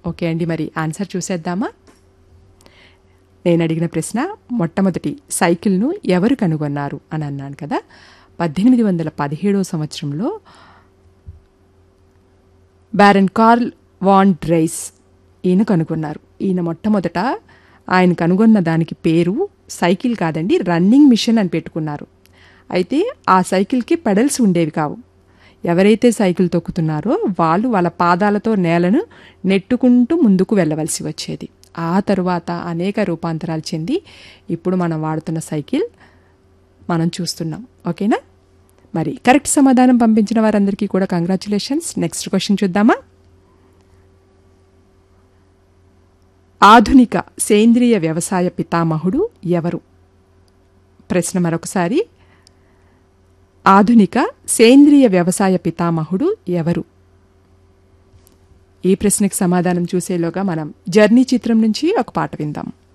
okay అండి మరి answer చూసేద్దామా నేను అడిగిన ప్రశ్న మొట్టమొదటి సైకిల్ను ఎవరు కనుగొన్నారు అని అన్నాను కదా పద్దెనిమిది వందల పదిహేడవ సంవత్సరంలో బ్యారన్ కార్ల్ వాన్ డ్రైస్ ఈయన కనుగొన్నారు ఈయన మొట్టమొదట ఆయన కనుగొన్న దానికి పేరు సైకిల్ కాదండి రన్నింగ్ మిషన్ అని పెట్టుకున్నారు అయితే ఆ సైకిల్కి పెడల్స్ ఉండేవి కావు ఎవరైతే సైకిల్ తొక్కుతున్నారో వాళ్ళు వాళ్ళ పాదాలతో నేలను నెట్టుకుంటూ ముందుకు వెళ్ళవలసి వచ్చేది ఆ తరువాత అనేక రూపాంతరాలు చెంది ఇప్పుడు మనం వాడుతున్న సైకిల్ మనం చూస్తున్నాం ఓకేనా మరి కరెక్ట్ సమాధానం పంపించిన వారందరికీ కూడా కంగ్రాచులేషన్స్ నెక్స్ట్ క్వశ్చన్ చూద్దామా ఆధునిక సేంద్రియ వ్యవసాయ పితామహుడు ఎవరు ప్రశ్న మరొకసారి ఆధునిక సేంద్రియ వ్యవసాయ పితామహుడు ఎవరు ఈ ప్రశ్నకు సమాధానం చూసేలోగా మనం జర్నీ చిత్రం నుంచి ఒక పాట విందాం